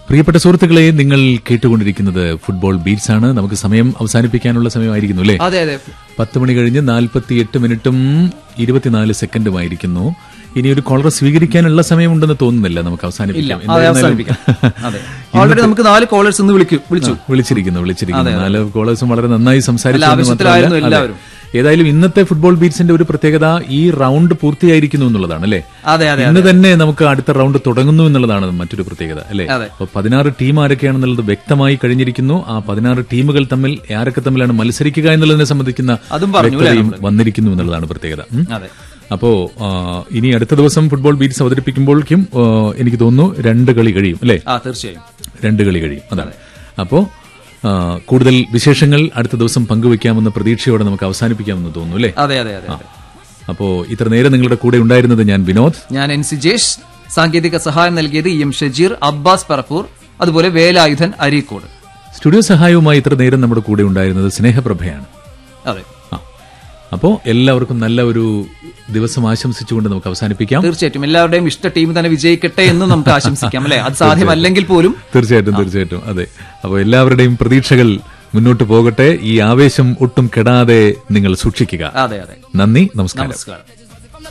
പ്രിയപ്പെട്ട സുഹൃത്തുക്കളെ നിങ്ങൾ കേട്ടുകൊണ്ടിരിക്കുന്നത് ഫുട്ബോൾ ബീറ്റ്സ് ആണ് നമുക്ക് സമയം അവസാനിപ്പിക്കാനുള്ള സമയമായിരിക്കുന്നു അല്ലേ അതെ അതെ പത്ത് മണി കഴിഞ്ഞ് നാൽപ്പത്തി എട്ട് മിനിറ്റും ഇരുപത്തിനാല് സെക്കൻഡുമായിരിക്കുന്നു ഇനി ഒരു കോളർ സ്വീകരിക്കാനുള്ള സമയമുണ്ടെന്ന് തോന്നുന്നില്ല നമുക്ക് ഇല്ല അവസാനിപ്പിക്കാം അതെ എന്തായിരുന്നാലും- അവസാനിപ്പിക്കാം അതെ ഓൾറെഡി നമുക്ക് നാല് കോളേഴ്സ് ഇന്ന് വിളിക്കും വിളിച്ചു വിളിച്ചിരിക്കുന്നു വിളിച്ചിരിക്കുന്നു നാല് കോളേഴ്സും വളരെ നന്നായി സംസാരിച്ചു നല്ല എന്ന് ആവശ്യത്തിലായിരുന്നു മാത്രമല്ല, എല്ലാവരും. അതെ. ഏതായാലും ഇന്നത്തെ ഫുട്ബോൾ ബീറ്റ്സിന്റെ ഒരു പ്രത്യേകത ഈ റൗണ്ട് പൂർത്തിയായിരിക്കുന്നു എന്നുള്ളതാണ് അല്ലേ അതെ അതെ ഇന്ന് തന്നെ നമുക്ക് അടുത്ത റൗണ്ട് തുടങ്ങുന്നു എന്നുള്ളതാണ് മറ്റൊരു പ്രത്യേകത അല്ലേ അതെ. അപ്പൊ പതിനാറ് ടീം ആരൊക്കെയാണെന്നുള്ളത് വ്യക്തമായി കഴിഞ്ഞിരിക്കുന്നു ആ പതിനാറ് ടീമുകൾ തമ്മിൽ ആരൊക്കെ തമ്മിലാണ് മത്സരിക്കുക എന്നുള്ളതിനെ സംബന്ധിക്കുന്ന അതും പറഞ്ഞു അല്ലേ വ്യക്തതയും വന്നിരിക്കുന്നു എന്നുള്ളതാണ് പ്രത്യേകത ഉം. അതെ അപ്പോ ആ, ഇനി അടുത്ത ദിവസം ഫുട്ബോൾ ബീറ്റ്സ് അവതരിപ്പിക്കുമ്പോഴേക്കും ആ, എനിക്ക് തോന്നുന്നു രണ്ട് കളി കഴിയും അല്ലേ ആ തീർച്ചയായും രണ്ട് കളി കഴിയും അതാണ് അപ്പോ ആ, കൂടുതൽ വിശേഷങ്ങൾ അടുത്ത ദിവസം പങ്കുവെക്കാമെന്ന പ്രതീക്ഷയോടെ നമുക്ക് അവസാനിപ്പിക്കാമെന്ന് തോന്നുന്നു അല്ലേ അതെ അതെ അതെ അതെ അപ്പോ ഇത്ര നേരം നിങ്ങളുടെ കൂടെ ഉണ്ടായിരുന്നത് ഞാൻ വിനോദ് ഞാൻ എൻ സി ജേഷ് സാങ്കേതിക സഹായം നൽകിയത് ഇ എം ഷജീർ അബ്ബാസ് പറപ്പൂർ അതുപോലെ വേലായുധൻ അരീക്കോട് സ്റ്റുഡിയോ സഹായവുമായി ഇത്ര നേരം നമ്മുടെ കൂടെ ഉണ്ടായിരുന്നത് സ്നേഹപ്രഭയാണ് അതെ ആ അപ്പോ എല്ലാവർക്കും നല്ല ഒരു ദിവസം ആശംസിച്ചുകൊണ്ട് നമുക്ക് അവസാനിപ്പിക്കാം തീർച്ചയായിട്ടും എല്ലാവരുടെയും ഇഷ്ട ടീം തന്നെ വിജയിക്കട്ടെ എന്ന് നമുക്ക് ആശംസിക്കാം അല്ലെ അത് സാധ്യമല്ലെങ്കിൽ പോലും തീർച്ചയായിട്ടും തീർച്ചയായിട്ടും അതെ അപ്പോൾ എല്ലാവരുടെയും പ്രതീക്ഷകൾ മുന്നോട്ട് പോകട്ടെ ഈ ആവേശം ഒട്ടും കെടാതെ നിങ്ങൾ സൂക്ഷിക്കുക അതെ അതെ നന്ദി നമസ്കാരം നമസ്കാരം